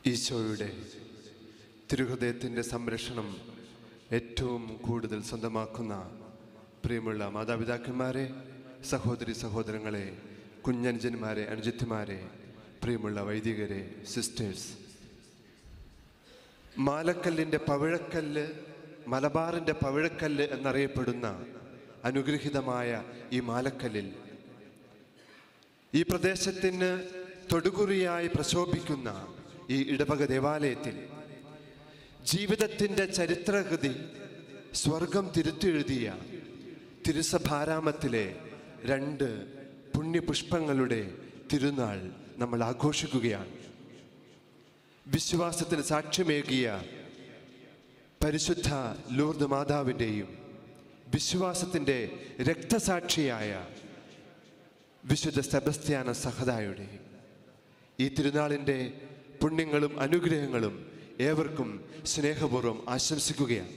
ഈശോയുടെ തിരുഹൃദയത്തിൻ്റെ സംരക്ഷണം ഏറ്റവും കൂടുതൽ സ്വന്തമാക്കുന്ന പ്രിയമുള്ള മാതാപിതാക്കന്മാരെ സഹോദരി സഹോദരങ്ങളെ കുഞ്ഞനുജന്മാരെ അനുജത്തിമാരെ പ്രിയമുള്ള വൈദികരെ സിസ്റ്റേഴ്സ് മാലക്കല്ലിൻ്റെ പവിഴക്കല്ല് മലബാറിൻ്റെ പവിഴക്കല്ല് എന്നറിയപ്പെടുന്ന അനുഗ്രഹീതമായ ഈ മാലക്കല്ലിൽ ഈ പ്രദേശത്തിന് തൊടുകുറിയായി പ്രശോഭിക്കുന്ന ഈ ഇടവക ദേവാലയത്തിൽ ജീവിതത്തിൻ്റെ ചരിത്രഗതി സ്വർഗം തിരുത്തെഴുതിയ തിരുസഭാരാമത്തിലെ രണ്ട് പുണ്യപുഷ്പങ്ങളുടെ തിരുനാൾ നമ്മൾ ആഘോഷിക്കുകയാണ് വിശ്വാസത്തിന് സാക്ഷ്യമേകിയ പരിശുദ്ധ ലൂർദ് മാതാവിൻ്റെയും വിശ്വാസത്തിൻ്റെ രക്തസാക്ഷിയായ വിശുദ്ധ സെബസ്ത്യാന സഹദായുടെയും ഈ തിരുനാളിൻ്റെ പുണ്യങ്ങളും അനുഗ്രഹങ്ങളും ഏവർക്കും സ്നേഹപൂർവ്വം ആശംസിക്കുകയാണ്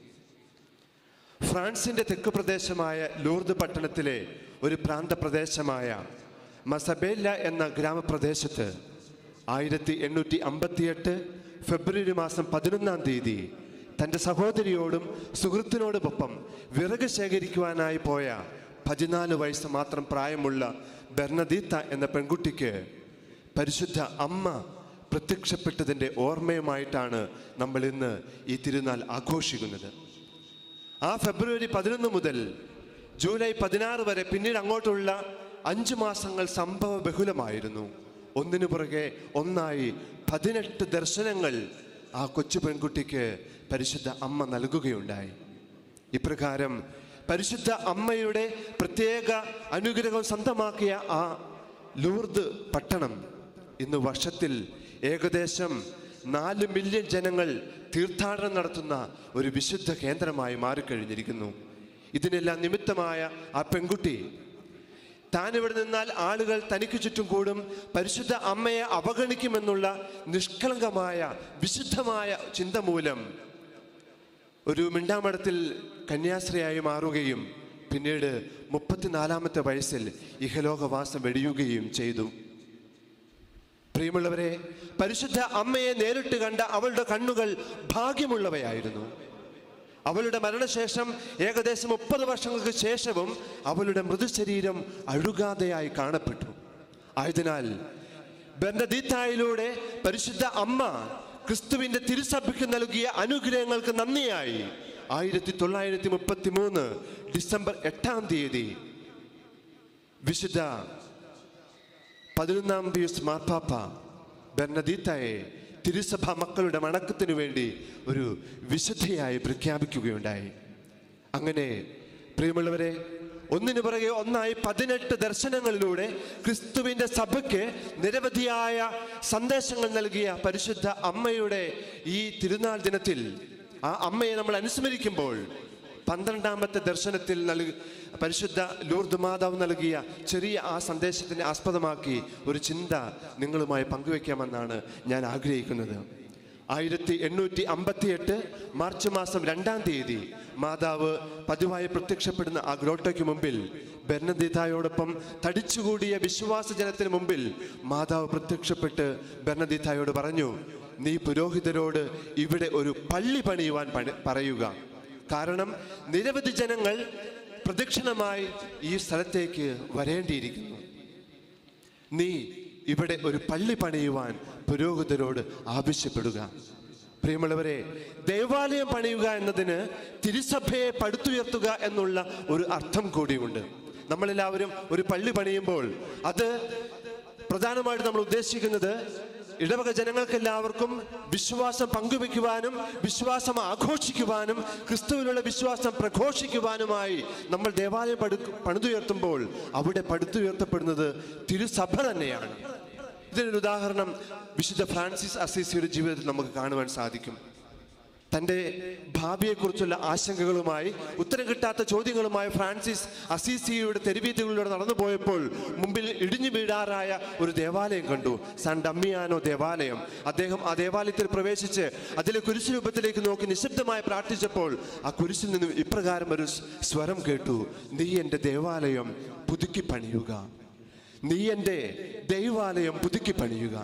ഫ്രാൻസിന്റെ തെക്ക് പ്രദേശമായ ലൂർദ് പട്ടണത്തിലെ ഒരു പ്രാന്തപ്രദേശമായ മസബേല്ല എന്ന ഗ്രാമപ്രദേശത്ത് ആയിരത്തി എണ്ണൂറ്റി അമ്പത്തിയെട്ട് ഫെബ്രുവരി മാസം പതിനൊന്നാം തീയതി തൻ്റെ സഹോദരിയോടും സുഹൃത്തിനോടുമൊപ്പം വിറക് ശേഖരിക്കുവാനായി പോയ പതിനാല് വയസ്സ് മാത്രം പ്രായമുള്ള ബെർണദീത്ത എന്ന പെൺകുട്ടിക്ക് പരിശുദ്ധ അമ്മ പ്രത്യക്ഷപ്പെട്ടതിൻ്റെ ഓർമ്മയുമായിട്ടാണ് നമ്മൾ ഇന്ന് ഈ തിരുനാൾ ആഘോഷിക്കുന്നത് ആ ഫെബ്രുവരി പതിനൊന്ന് മുതൽ ജൂലൈ പതിനാറ് വരെ പിന്നീട് അങ്ങോട്ടുള്ള അഞ്ചു മാസങ്ങൾ സംഭവ ബഹുലമായിരുന്നു ഒന്നിനു പുറകെ ഒന്നായി പതിനെട്ട് ദർശനങ്ങൾ ആ കൊച്ചു പെൺകുട്ടിക്ക് പരിശുദ്ധ അമ്മ നൽകുകയുണ്ടായി ഇപ്രകാരം പരിശുദ്ധ അമ്മയുടെ പ്രത്യേക അനുഗ്രഹം സ്വന്തമാക്കിയ ആ ലൂർദ് പട്ടണം ഇന്ന് വർഷത്തിൽ ഏകദേശം നാല് മില്യൺ ജനങ്ങൾ തീർത്ഥാടനം നടത്തുന്ന ഒരു വിശുദ്ധ കേന്ദ്രമായി മാറിക്കഴിഞ്ഞിരിക്കുന്നു ഇതിനെല്ലാം നിമിത്തമായ ആ പെൺകുട്ടി താൻ ഇവിടെ നിന്നാൽ ആളുകൾ തനിക്ക് ചുറ്റും കൂടും പരിശുദ്ധ അമ്മയെ അവഗണിക്കുമെന്നുള്ള നിഷ്കളങ്കമായ വിശുദ്ധമായ ചിന്ത മൂലം ഒരു മിണ്ടാമടത്തിൽ കന്യാശ്രയായി മാറുകയും പിന്നീട് മുപ്പത്തിനാലാമത്തെ വയസ്സിൽ ഇഹലോകവാസം വെടിയുകയും ചെയ്തു പ്രിയമുള്ളവരെ പരിശുദ്ധ അമ്മയെ നേരിട്ട് കണ്ട അവളുടെ കണ്ണുകൾ ഭാഗ്യമുള്ളവയായിരുന്നു അവളുടെ മരണശേഷം ഏകദേശം മുപ്പത് വർഷങ്ങൾക്ക് ശേഷവും അവളുടെ മൃദുശരീരം അഴുകാതെയായി കാണപ്പെട്ടു ആയതിനാൽ ബന്ധദീത്തായിലൂടെ പരിശുദ്ധ അമ്മ ക്രിസ്തുവിന്റെ തിരുസഭയ്ക്ക് നൽകിയ അനുഗ്രഹങ്ങൾക്ക് നന്ദിയായി ആയിരത്തി തൊള്ളായിരത്തി മുപ്പത്തി മൂന്ന് ഡിസംബർ എട്ടാം തീയതി വിശുദ്ധ പതിനൊന്നാം പിയൂസ് മാർപ്പാപ്പ ബെർണദീത്തയെ തിരുസഭ മക്കളുടെ മണക്കത്തിനു വേണ്ടി ഒരു വിശുദ്ധയായി പ്രഖ്യാപിക്കുകയുണ്ടായി അങ്ങനെ പ്രിയമുള്ളവരെ ഒന്നിനു പുറകെ ഒന്നായി പതിനെട്ട് ദർശനങ്ങളിലൂടെ ക്രിസ്തുവിന്റെ സഭയ്ക്ക് നിരവധിയായ സന്ദേശങ്ങൾ നൽകിയ പരിശുദ്ധ അമ്മയുടെ ഈ തിരുനാൾ ദിനത്തിൽ ആ അമ്മയെ നമ്മൾ അനുസ്മരിക്കുമ്പോൾ പന്ത്രണ്ടാമത്തെ ദർശനത്തിൽ നൽകി പരിശുദ്ധ ലൂർദ് മാതാവ് നൽകിയ ചെറിയ ആ സന്ദേശത്തിനെ ആസ്പദമാക്കി ഒരു ചിന്ത നിങ്ങളുമായി പങ്കുവെക്കാമെന്നാണ് ഞാൻ ആഗ്രഹിക്കുന്നത് ആയിരത്തി എണ്ണൂറ്റി അമ്പത്തിയെട്ട് മാർച്ച് മാസം രണ്ടാം തീയതി മാതാവ് പതിവായി പ്രത്യക്ഷപ്പെടുന്ന ആ ഗ്രോട്ടയ്ക്ക് മുമ്പിൽ ബെർണദീതായോടൊപ്പം തടിച്ചുകൂടിയ വിശ്വാസ ജനത്തിന് മുമ്പിൽ മാതാവ് പ്രത്യക്ഷപ്പെട്ട് ബെർണദീതായോട് പറഞ്ഞു നീ പുരോഹിതരോട് ഇവിടെ ഒരു പള്ളി പണിയുവാൻ പണി പറയുക കാരണം നിരവധി ജനങ്ങൾ പ്രദക്ഷിണമായി ഈ സ്ഥലത്തേക്ക് വരേണ്ടിയിരിക്കുന്നു നീ ഇവിടെ ഒരു പള്ളി പണിയുവാൻ പുരോഹിതരോട് ആവശ്യപ്പെടുക പ്രിയമുള്ളവരെ ദേവാലയം പണിയുക എന്നതിന് തിരുസഭയെ പടുത്തുയർത്തുക എന്നുള്ള ഒരു അർത്ഥം കൂടിയുണ്ട് നമ്മളെല്ലാവരും ഒരു പള്ളി പണിയുമ്പോൾ അത് പ്രധാനമായിട്ട് നമ്മൾ ഉദ്ദേശിക്കുന്നത് ഇടവക ജനങ്ങൾക്കെല്ലാവർക്കും വിശ്വാസം പങ്കുവെക്കുവാനും വിശ്വാസം ആഘോഷിക്കുവാനും ക്രിസ്തുവിനുള്ള വിശ്വാസം പ്രഘോഷിക്കുവാനുമായി നമ്മൾ ദേവാലയം പടു പണിതുയർത്തുമ്പോൾ അവിടെ പടുത്തുയർത്തപ്പെടുന്നത് തിരുസഭ തന്നെയാണ് ഇതിനൊരു ഉദാഹരണം വിശുദ്ധ ഫ്രാൻസിസ് അസീസിയുടെ ജീവിതത്തിൽ നമുക്ക് കാണുവാൻ സാധിക്കും തൻ്റെ ഭാവിയെക്കുറിച്ചുള്ള ആശങ്കകളുമായി ഉത്തരം കിട്ടാത്ത ചോദ്യങ്ങളുമായി ഫ്രാൻസിസ് അസീസിയുടെ തെരുവീതികളിലൂടെ നടന്നു പോയപ്പോൾ മുമ്പിൽ ഇടിഞ്ഞു വീഴാറായ ഒരു ദേവാലയം കണ്ടു സാൻ ഡമ്മിയാനോ ദേവാലയം അദ്ദേഹം ആ ദേവാലയത്തിൽ പ്രവേശിച്ച് അതിലെ കുരിശു രൂപത്തിലേക്ക് നോക്കി നിശബ്ദമായി പ്രാർത്ഥിച്ചപ്പോൾ ആ കുരിശിൽ നിന്നും ഇപ്രകാരം ഒരു സ്വരം കേട്ടു നീ എൻ്റെ ദേവാലയം പുതുക്കി പണിയുക നീ എൻ്റെ ദൈവാലയം പുതുക്കി പണിയുക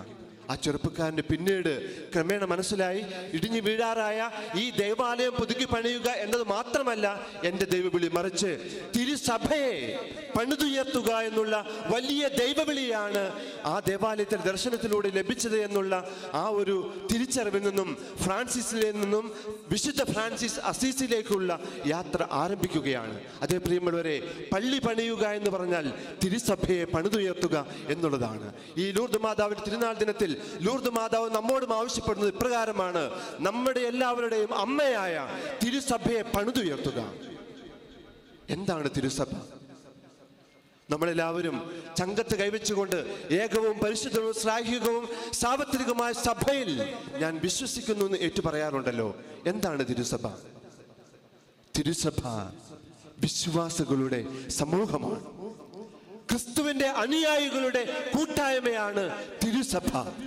ആ ചെറുപ്പക്കാരന് പിന്നീട് ക്രമേണ മനസ്സിലായി ഇടിഞ്ഞു വീഴാറായ ഈ ദേവാലയം പുതുക്കി പണിയുക എന്നത് മാത്രമല്ല എൻ്റെ ദൈവവിളി മറിച്ച് തിരുസഭയെ പണിതുയർത്തുക എന്നുള്ള വലിയ ദൈവവിളിയാണ് ആ ദേവാലയത്തിൽ ദർശനത്തിലൂടെ ലഭിച്ചത് എന്നുള്ള ആ ഒരു തിരിച്ചറിവിൽ നിന്നും ഫ്രാൻസിസിൽ നിന്നും വിശുദ്ധ ഫ്രാൻസിസ് അസീസിലേക്കുള്ള യാത്ര ആരംഭിക്കുകയാണ് അതേ പ്രിയമുള്ളവരെ പള്ളി പണിയുക എന്ന് പറഞ്ഞാൽ തിരുസഭയെ പണിതുയർത്തുക എന്നുള്ളതാണ് ഈ ലൂർദ് മാതാവിന്റെ തിരുനാൾ ദിനത്തിൽ ലൂർദ് മാതാവ് നമ്മോടും ആവശ്യപ്പെടുന്നത് ഇപ്രകാരമാണ് നമ്മുടെ എല്ലാവരുടെയും അമ്മയായ തിരുസഭയെ പണിതുയർത്തുക എന്താണ് തിരുസഭ നമ്മളെല്ലാവരും ചങ്കത്ത് കൈവച്ചുകൊണ്ട് ഏകവും പരിശുദ്ധവും ശ്ലാഘികവും സാർവത്രികമായ സഭയിൽ ഞാൻ വിശ്വസിക്കുന്നു എന്ന് ഏറ്റു പറയാറുണ്ടല്ലോ എന്താണ് തിരുസഭ തിരുസഭ വിശ്വാസികളുടെ സമൂഹമാണ് ക്രിസ്തുവിന്റെ അനുയായികളുടെ കൂട്ടായ്മയാണ് തിരുസഭ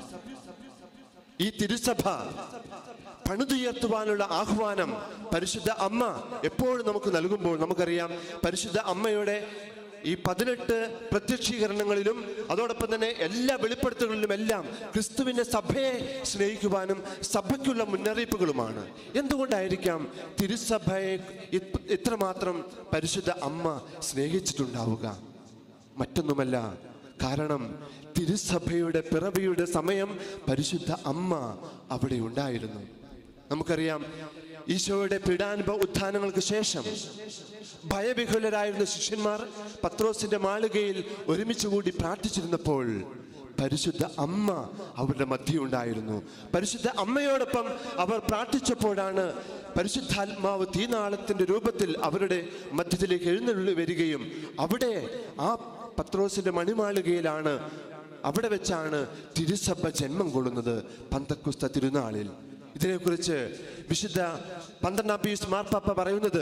ഈ തിരുസഭ പണിതുയർത്തുവാനുള്ള ആഹ്വാനം പരിശുദ്ധ അമ്മ എപ്പോഴും നമുക്ക് നൽകുമ്പോൾ നമുക്കറിയാം പരിശുദ്ധ അമ്മയുടെ ഈ പതിനെട്ട് പ്രത്യക്ഷീകരണങ്ങളിലും അതോടൊപ്പം തന്നെ എല്ലാ വെളിപ്പെടുത്തലുകളിലും എല്ലാം ക്രിസ്തുവിന്റെ സഭയെ സ്നേഹിക്കുവാനും സഭയ്ക്കുള്ള മുന്നറിയിപ്പുകളുമാണ് എന്തുകൊണ്ടായിരിക്കാം തിരുസഭയെ ഇത് ഇത്രമാത്രം പരിശുദ്ധ അമ്മ സ്നേഹിച്ചിട്ടുണ്ടാവുക മറ്റൊന്നുമല്ല കാരണം തിരുസഭയുടെ പിറവിയുടെ സമയം പരിശുദ്ധ അമ്മ അവിടെ ഉണ്ടായിരുന്നു നമുക്കറിയാം ഈശോയുടെ പീഡാനുഭവ ഉത്ഥാനങ്ങൾക്ക് ശേഷം ഭയവിഹുലരായിരുന്ന ശിഷ്യന്മാർ പത്രോസിന്റെ മാളികയിൽ ഒരുമിച്ച് കൂടി പ്രാർത്ഥിച്ചിരുന്നപ്പോൾ പരിശുദ്ധ അമ്മ അവരുടെ മധ്യ ഉണ്ടായിരുന്നു പരിശുദ്ധ അമ്മയോടൊപ്പം അവർ പ്രാർത്ഥിച്ചപ്പോഴാണ് പരിശുദ്ധാത്മാവ് തീനാളത്തിന്റെ രൂപത്തിൽ അവരുടെ മധ്യത്തിലേക്ക് എഴുന്നള്ളി വരികയും അവിടെ ആ പത്രോസിന്റെ മണിമാളികയിലാണ് അവിടെ വെച്ചാണ് തിരുസഭ ജന്മം കൊള്ളുന്നത് പന്തക്കുസ്ത തിരുനാളിൽ ഇതിനെക്കുറിച്ച് വിശുദ്ധ പന്ത്രണ്ടാം പീസ് മാർപ്പാപ്പ പറയുന്നത്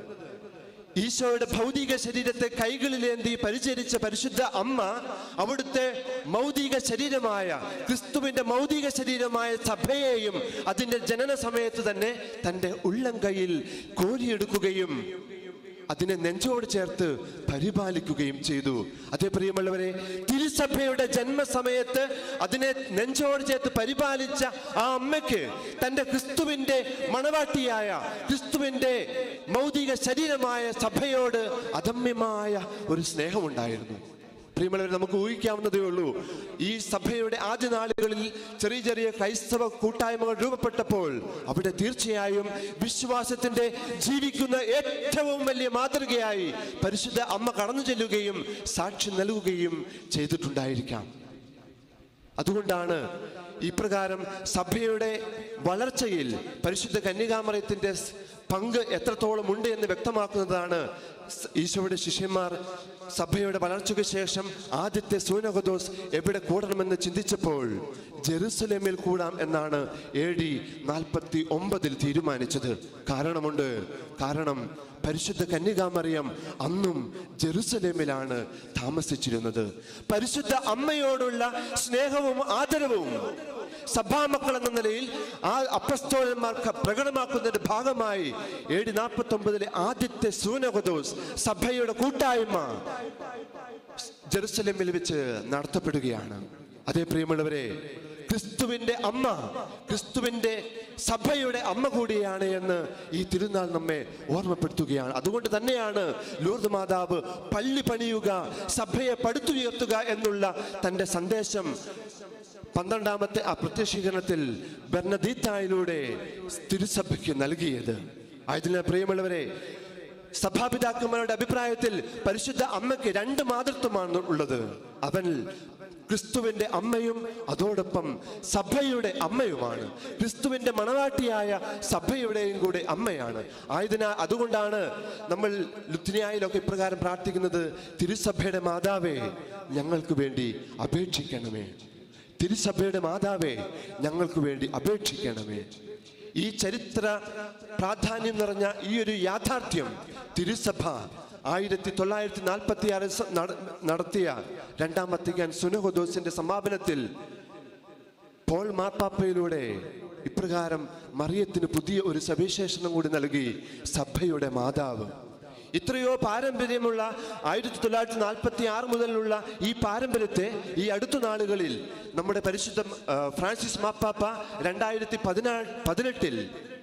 ഈശോയുടെ ഭൗതിക ശരീരത്തെ കൈകളിലേന്തി പരിചരിച്ച പരിശുദ്ധ അമ്മ അവിടുത്തെ മൗതിക ശരീരമായ ക്രിസ്തുവിന്റെ മൗതിക ശരീരമായ സഭയെയും അതിന്റെ ജനന സമയത്ത് തന്നെ തൻ്റെ ഉള്ളം കൈയിൽ കോരിയെടുക്കുകയും അതിനെ നെഞ്ചോട് ചേർത്ത് പരിപാലിക്കുകയും ചെയ്തു അതേ പ്രിയമുള്ളവരെ തിരുസഭയുടെ ജന്മസമയത്ത് അതിനെ നെഞ്ചോട് ചേർത്ത് പരിപാലിച്ച ആ അമ്മയ്ക്ക് തൻ്റെ ക്രിസ്തുവിൻ്റെ മണവാട്ടിയായ ക്രിസ്തുവിൻ്റെ മൗതിക ശരീരമായ സഭയോട് അദമ്യമായ ഒരു സ്നേഹമുണ്ടായിരുന്നു പ്രിയമുള്ളവർ നമുക്ക് ഊഹിക്കാവുന്നതേ ഉള്ളൂ ഈ സഭയുടെ ആദ്യ നാളുകളിൽ ചെറിയ ചെറിയ ക്രൈസ്തവ കൂട്ടായ്മകൾ രൂപപ്പെട്ടപ്പോൾ അവിടെ തീർച്ചയായും വിശ്വാസത്തിന്റെ ജീവിക്കുന്ന ഏറ്റവും വലിയ മാതൃകയായി പരിശുദ്ധ അമ്മ കടന്നു ചെല്ലുകയും സാക്ഷി നൽകുകയും ചെയ്തിട്ടുണ്ടായിരിക്കാം അതുകൊണ്ടാണ് ഇപ്രകാരം സഭയുടെ വളർച്ചയിൽ പരിശുദ്ധ കന്യകാമറയത്തിന്റെ സ് പങ്ക് എത്രത്തോളം ഉണ്ട് എന്ന് വ്യക്തമാക്കുന്നതാണ് സ് ഈശോയുടെ ശിഷ്യന്മാർ സഭയുടെ വളർച്ചയ്ക്ക് ശേഷം ആദ്യത്തെ സൂനഹദോസ് എവിടെ കൂടണമെന്ന് ചിന്തിച്ചപ്പോൾ ജെറുസലേമിൽ കൂടാം എന്നാണ് എ ഡി നാൽപ്പത്തി ഒമ്പതിൽ തീരുമാനിച്ചത് കാരണമുണ്ട് കാരണം പരിശുദ്ധ കന്യകാമറിയം അന്നും ജെറുസലേമിലാണ് താമസിച്ചിരുന്നത് പരിശുദ്ധ അമ്മയോടുള്ള സ്നേഹവും ആദരവും സഭാമക്കൾ എന്ന നിലയിൽ ആ അപ്പസ്തോലന്മാർക്ക് പ്രകടമാക്കുന്നതിന്റെ ഭാഗമായി ഏഴ് നാൽപ്പത്തി ഒമ്പതിലെ ആദ്യത്തെ സൂനഹദോസ് സഭയുടെ കൂട്ടായ്മ ജെറുസലേമിൽ വെച്ച് നടത്തപ്പെടുകയാണ് അതേ പ്രിയമുള്ളവരെ ക്രിസ്തുവിന്റെ അമ്മ ക്രിസ്തുവിന്റെ സഭയുടെ അമ്മ കൂടിയാണ് എന്ന് ഈ തിരുനാൾ നമ്മെ ഓർമ്മപ്പെടുത്തുകയാണ് അതുകൊണ്ട് തന്നെയാണ് ലൂർദ് മാതാവ് പള്ളി പണിയുക സഭയെ പടുത്തുയർത്തുക എന്നുള്ള തന്റെ സന്ദേശം പന്ത്രണ്ടാമത്തെ ആ പ്രത്യക്ഷീകരണത്തിൽ ബർണദീത്തായിലൂടെ തിരുസഭയ്ക്ക് നൽകിയത് ആയതിനാൽ പ്രിയമുള്ളവരെ സഭാപിതാക്കന്മാരുടെ അഭിപ്രായത്തിൽ പരിശുദ്ധ അമ്മയ്ക്ക് രണ്ട് മാതൃത്വമാണ് ഉള്ളത് അവൻ ക്രിസ്തുവിന്റെ അമ്മയും അതോടൊപ്പം സഭയുടെ അമ്മയുമാണ് ക്രിസ്തുവിന്റെ മണവാട്ടിയായ സഭയുടെയും കൂടെ അമ്മയാണ് ആയതിനാൽ അതുകൊണ്ടാണ് നമ്മൾ ലുത്തിനിയായിലൊക്കെ ഇപ്രകാരം പ്രാർത്ഥിക്കുന്നത് തിരുസഭയുടെ മാതാവേ ഞങ്ങൾക്ക് വേണ്ടി അപേക്ഷിക്കണമേ തിരുസഭയുടെ മാതാവേ ഞങ്ങൾക്ക് വേണ്ടി അപേക്ഷിക്കണമേ ഈ ചരിത്ര പ്രാധാന്യം നിറഞ്ഞ ഈ ഒരു യാഥാർത്ഥ്യം തിരുസഭ ആയിരത്തി തൊള്ളായിരത്തി നാൽപ്പത്തി ആറ് നടത്തിയ രണ്ടാം വത്തിക്കാൻ സുനഹദോസിന്റെ സമാപനത്തിൽ പോൾ മാർപ്പാപ്പയിലൂടെ ഇപ്രകാരം മറിയത്തിന് പുതിയ ഒരു സവിശേഷണം കൂടി നൽകി സഭയുടെ മാതാവ് ഇത്രയോ പാരമ്പര്യമുള്ള ആയിരത്തി തൊള്ളായിരത്തി നാൽപ്പത്തി ആറ് മുതലുള്ള ഈ പാരമ്പര്യത്തെ ഈ അടുത്ത നാളുകളിൽ നമ്മുടെ പരിശുദ്ധ ആ, ഫ്രാൻസിസ് മാപ്പാപ്പ രണ്ടായിരത്തി പതിനാ പതിനെട്ടിൽ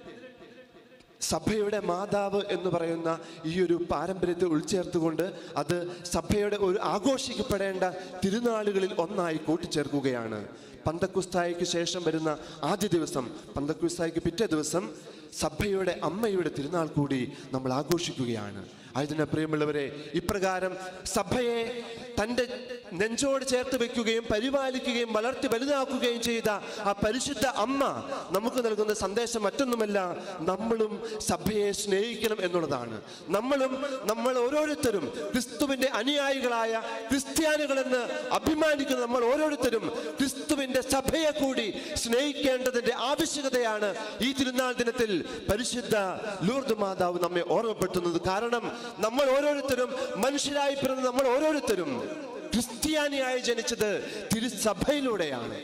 സഭയുടെ മാതാവ് എന്ന് പറയുന്ന ഈ ഒരു പാരമ്പര്യത്തെ ഉൾച്ചേർത്തുകൊണ്ട് അത് സഭയുടെ ഒരു ആഘോഷിക്കപ്പെടേണ്ട തിരുനാളുകളിൽ ഒന്നായി കൂട്ടിച്ചേർക്കുകയാണ് പന്തക്കുസ്തായിക്ക് ശേഷം വരുന്ന ആദ്യ ദിവസം പന്തക്കുസ്തായിക്ക് പിറ്റേ ദിവസം സഭയുടെ അമ്മയുടെ തിരുനാൾ കൂടി നമ്മൾ ആഘോഷിക്കുകയാണ് ആയതിനാൽ പ്രിയമുള്ളവരെ ഇപ്രകാരം സഭയെ തൻ്റെ നെഞ്ചോട് ചേർത്ത് വെക്കുകയും പരിപാലിക്കുകയും വളർത്തി വലുതാക്കുകയും ചെയ്ത ആ പരിശുദ്ധ അമ്മ നമുക്ക് നൽകുന്ന സന്ദേശം മറ്റൊന്നുമല്ല നമ്മളും സഭയെ സ്നേഹിക്കണം എന്നുള്ളതാണ് നമ്മളും നമ്മൾ ഓരോരുത്തരും ക്രിസ്തുവിന്റെ അനുയായികളായ ക്രിസ്ത്യാനികളെന്ന് അഭിമാനിക്കുന്ന നമ്മൾ ഓരോരുത്തരും ക്രിസ്തുവിന്റെ സഭയെ കൂടി സ്നേഹിക്കേണ്ടതിന്റെ ആവശ്യകതയാണ് ഈ തിരുനാൾ ദിനത്തിൽ പരിശുദ്ധ ലൂർദ് മാതാവ് നമ്മെ ഓർമ്മപ്പെടുത്തുന്നത് കാരണം നമ്മൾ ഓരോരുത്തരും മനുഷ്യരായി പിറന്ന നമ്മൾ ഓരോരുത്തരും ക്രിസ്ത്യാനിയായി ജനിച്ചത് തിരുസഭയിലൂടെയാണ്